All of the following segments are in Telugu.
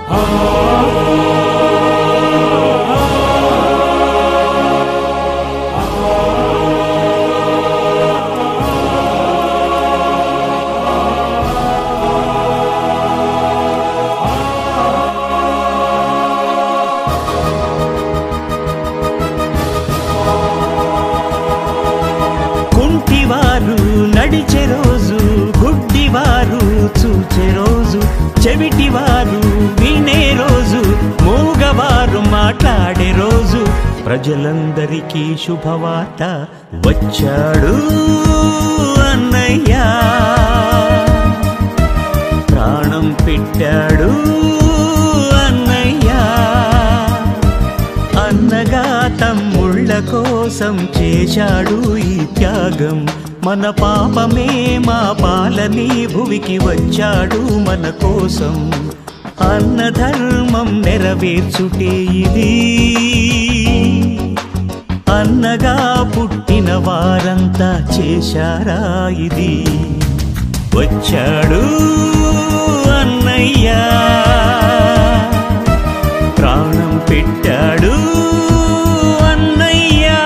కుంటివారు నడిచే రోజు గుడ్డివారు చూచే రోజు చెవిటివారు వినే రోజు మూగవారు మాట్లాడే రోజు ప్రజలందరికీ శుభవార్త వచ్చాడు అన్నయ్యా ప్రాణం పెట్టాడు అన్నయ్యా అన్నగా తమ్ముళ్ళ కోసం చేశాడు ఈ త్యాగం మన పాపమే మా పాలని భువికి వచ్చాడు మన కోసం అన్న ధర్మం నెరవేర్చుటే ఇది అన్నగా పుట్టిన వారంతా చేశారా ఇది వచ్చాడు అన్నయ్యా ప్రాణం పెట్టాడు అన్నయ్యా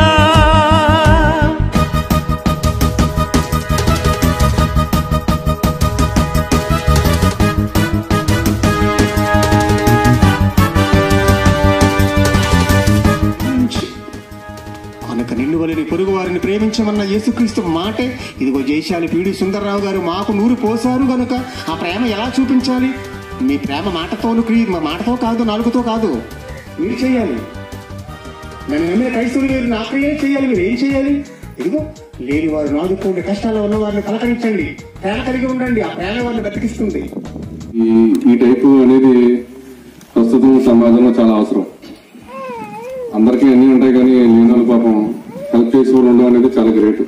నుంచి కనుక నిన్ను వలని పొరుగు వారిని ప్రేమించమన్న యేసుక్రీస్తు మాటే ఇదిగో జయశాలి పీడి సుందర్రావు గారు మాకు నూరు పోసారు గనుక ఆ ప్రేమ ఎలా చూపించాలి మీ ప్రేమ మాటతోను క్రియ మా మాటతో కాదు నాలుగుతో కాదు మీరు చేయాలి నన్ను నమ్మిన క్రైస్తవులు మీరు నా క్రియ చేయాలి మీరు ఏం చేయాలి ఇదిగో లేని వారు నాదుకోండి కష్టాల్లో ఉన్న వారిని పలకరించండి ప్రేమ కలిగి ఉండండి ఆ ప్రేమ వారిని బతికిస్తుంది ఈ ఈ టైపు అనేది ప్రస్తుతం సమాజంలో చాలా అవసరం అందరికీ అన్ని ఉంటాయి కానీ లేని వాళ్ళు పాపం హెల్ప్ చేసి వాళ్ళు ఉండడం అనేది చాలా గ్రేట్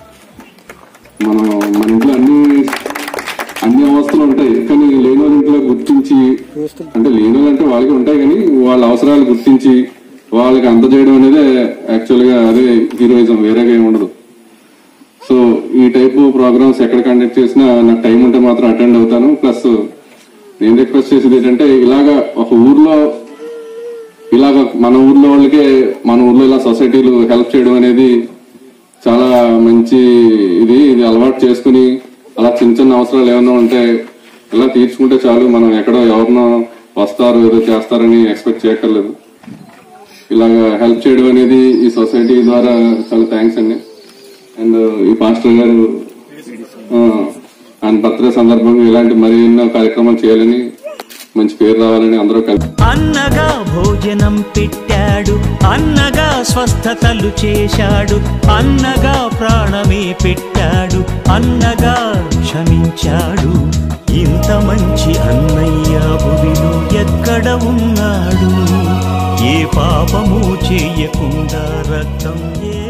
మనం మన ఇంట్లో అన్ని అన్ని అవస్థలు ఉంటాయి కానీ లేని వాళ్ళ ఇంట్లో గుర్తించి అంటే లేని వాళ్ళు అంటే వాళ్ళకి ఉంటాయి కానీ వాళ్ళ అవసరాలు గుర్తించి వాళ్ళకి అందజేయడం అనేది యాక్చువల్ గా అదే హీరోయిజం వేరేగా ఏమి ఉండదు సో ఈ టైప్ ప్రోగ్రామ్స్ ఎక్కడ కండక్ట్ చేసినా నాకు టైం ఉంటే మాత్రం అటెండ్ అవుతాను ప్లస్ నేను రిక్వెస్ట్ చేసేది ఏంటంటే ఇలాగా ఒక ఊర్లో ఇలాగ మన ఊర్లో వాళ్ళకే మన ఊర్లో ఇలా సొసైటీలు హెల్ప్ చేయడం అనేది చాలా మంచి ఇది ఇది అలవాటు చేసుకుని అలా చిన్న చిన్న అవసరాలు ఏమైనా ఉంటే ఇలా తీర్చుకుంటే చాలు మనం ఎక్కడో ఎవరినో వస్తారు ఏదో చేస్తారని ఎక్స్పెక్ట్ చేయక్కర్లేదు ఇలాగ హెల్ప్ చేయడం అనేది ఈ సొసైటీ ద్వారా చాలా థ్యాంక్స్ అండి అండ్ ఈ పాస్టర్ గారు ఆ, ఆయన బర్త్డే సందర్భంగా ఇలాంటి మరి ఎన్నో కార్యక్రమాలు చేయాలని మంచి పేరు రావాలని అందరూ కలిసి అన్నగా భోజనం పెట్టాడు అన్నగా స్వస్థతలు చేశాడు అన్నగా ప్రాణమే పెట్టాడు అన్నగా క్షమించాడు ఇంత మంచి అన్నయ్య భువిలో ఎక్కడ ఉన్నాడు ఏ పాపము చేయకుండా రక్తం ఏ